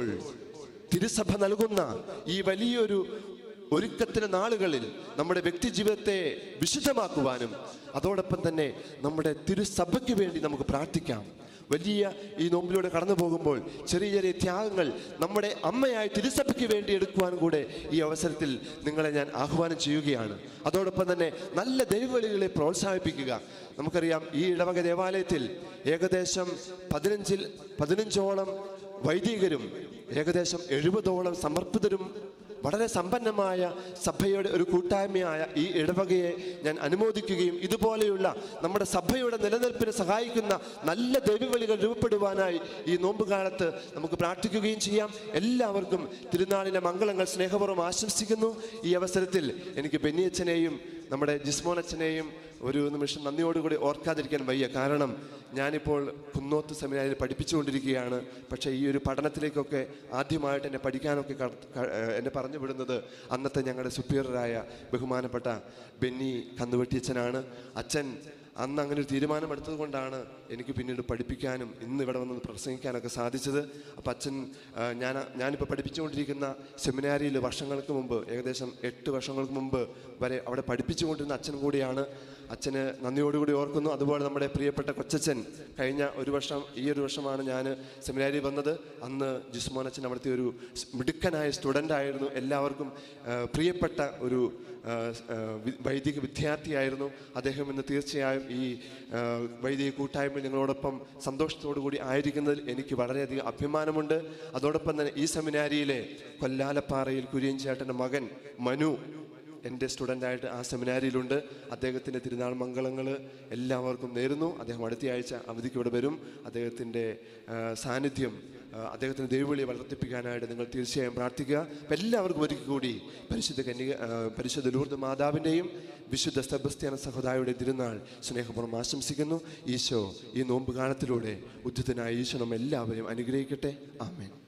തിരുസഭ നൽകുന്ന ഈ വലിയൊരു ഒരുക്കത്തിന് നാളുകളിൽ നമ്മുടെ വ്യക്തി ജീവിതത്തെ വിശുദ്ധമാക്കുവാനും അതോടൊപ്പം തന്നെ നമ്മുടെ തിരുസഭയ്ക്ക് വേണ്ടി നമുക്ക് പ്രാർത്ഥിക്കാം വലിയ ഈ നോമ്പിലൂടെ കടന്നു പോകുമ്പോൾ ചെറിയ ചെറിയ ത്യാഗങ്ങൾ നമ്മുടെ അമ്മയായ തിരുസഭയ്ക്ക് വേണ്ടി എടുക്കുവാനും കൂടെ ഈ അവസരത്തിൽ നിങ്ങളെ ഞാൻ ആഹ്വാനം ചെയ്യുകയാണ് അതോടൊപ്പം തന്നെ നല്ല ദൈവവിളികളെ പ്രോത്സാഹിപ്പിക്കുക നമുക്കറിയാം ഈ ഇടവക ദേവാലയത്തിൽ ഏകദേശം പതിനഞ്ചിൽ പതിനഞ്ചോളം വൈദികരും ഏകദേശം എഴുപതോളം സമർപ്പിതരും വളരെ സമ്പന്നമായ സഭയുടെ ഒരു കൂട്ടായ്മയായ ഈ ഇടവകയെ ഞാൻ അനുമോദിക്കുകയും ഇതുപോലെയുള്ള നമ്മുടെ സഭയുടെ നിലനിൽപ്പിന് സഹായിക്കുന്ന നല്ല ദൈവവിളികൾ രൂപപ്പെടുവാനായി ഈ നോമ്പുകാലത്ത് നമുക്ക് പ്രാർത്ഥിക്കുകയും ചെയ്യാം എല്ലാവർക്കും തിരുനാളിലെ മംഗളങ്ങൾ സ്നേഹപൂർവ്വം ആശംസിക്കുന്നു ഈ അവസരത്തിൽ എനിക്ക് ബെന്നിയച്ഛനെയും നമ്മുടെ ജിസ്മോനച്ഛനെയും ഒരു നിമിഷം നന്ദിയോടുകൂടി ഓർക്കാതിരിക്കാൻ വയ്യ കാരണം ഞാനിപ്പോൾ കുന്നോത്ത് സെമിനാരിൽ പഠിപ്പിച്ചുകൊണ്ടിരിക്കുകയാണ് പക്ഷേ ഈ ഒരു പഠനത്തിലേക്കൊക്കെ ആദ്യമായിട്ട് എന്നെ പഠിക്കാനൊക്കെ കട- ക- ഏഹ് എന്നെ പറഞ്ഞു വിടുന്നത് അന്നത്തെ ഞങ്ങളുടെ സുപ്പീരിയറായ ബഹുമാനപ്പെട്ട ബെന്നി കന്നുവെട്ടിയച്ഛനാണ് അച്ഛൻ അന്ന് അങ്ങനെ ഒരു തീരുമാനമെടുത്തത് കൊണ്ടാണ് എനിക്ക് പിന്നീട് പഠിപ്പിക്കാനും ഇന്ന് ഇവിടെ വന്ന് പ്രസംഗിക്കാനൊക്കെ സാധിച്ചത് അപ്പം അച്ഛൻ ആ, ഞാൻ ഞാനിപ്പോൾ പഠിപ്പിച്ചുകൊണ്ടിരിക്കുന്ന സെമിനാരിയിൽ വർഷങ്ങൾക്ക് മുമ്പ് ഏകദേശം എട്ട് വർഷങ്ങൾക്ക് മുമ്പ് വരെ അവിടെ പഠിപ്പിച്ചുകൊണ്ടിരുന്ന അച്ഛൻ കൂടിയാണ് അച്ഛന് നന്ദിയോടുകൂടി ഓർക്കുന്നു അതുപോലെ നമ്മുടെ പ്രിയപ്പെട്ട കൊച്ചച്ഛൻ കഴിഞ്ഞ ഒരു വർഷം ഈ ഒരു വർഷമാണ് ഞാൻ സെമിനാരിൽ വന്നത് അന്ന് ജിസ്മോൻ അച്ഛൻ അവിടുത്തെ ഒരു സ് മിടുക്കനായ സ്റ്റുഡൻ്റ് ആയിരുന്നു എല്ലാവർക്കും ആ, പ്രിയപ്പെട്ട ഒരു ആ, ആ, വി- വൈദിക വിദ്യാർത്ഥിയായിരുന്നു അദ്ദേഹം ഇന്ന് തീർച്ചയായും ഈ ആ, വൈദിക കൂട്ടായ്മയിൽ നിങ്ങളോടൊപ്പം സന്തോഷത്തോടു കൂടി ആയിരിക്കുന്നതിൽ എനിക്ക് വളരെയധികം അഭിമാനമുണ്ട് അതോടൊപ്പം തന്നെ ഈ സെമിനാരിയിലെ കൊല്ലാലപ്പാറയിൽ കുര്യൻ ചേട്ടൻ്റെ മകൻ മനു എൻ്റെ സ്റ്റുഡൻ്റായിട്ട് ആ സെമിനാരിയിലുണ്ട് അദ്ദേഹത്തിൻ്റെ തിരുനാൾ മംഗളങ്ങൾ എല്ലാവർക്കും നേരുന്നു അദ്ദേഹം അടുത്ത ആഴ്ച അവധിക്ക് ഇവിടെ വരും അദ്ദേഹത്തിൻ്റെ ആ, സാന്നിധ്യം ആ, അദ്ദേഹത്തിന് ദൈവവിളി വളർത്തിപ്പിക്കാനായിട്ട് നിങ്ങൾ തീർച്ചയായും പ്രാർത്ഥിക്കുക അപ്പം എല്ലാവർക്കും ഒരിക്കൽ കൂടി പരിശുദ്ധ കന്യക ആ, പരിശുദ്ധ ലൂർദ് മാതാവിൻ്റെയും വിശുദ്ധ സെബസ്ത്യാന സഹോദായുടെ തിരുനാൾ സ്നേഹപൂർവ്വം ആശംസിക്കുന്നു ഈശോ ഈ നോമ്പ് കാലത്തിലൂടെ ഉദ്ധിതനായ ഈശോ നമ്മെല്ലാവരെയും അനുഗ്രഹിക്കട്ടെ ആമേൻ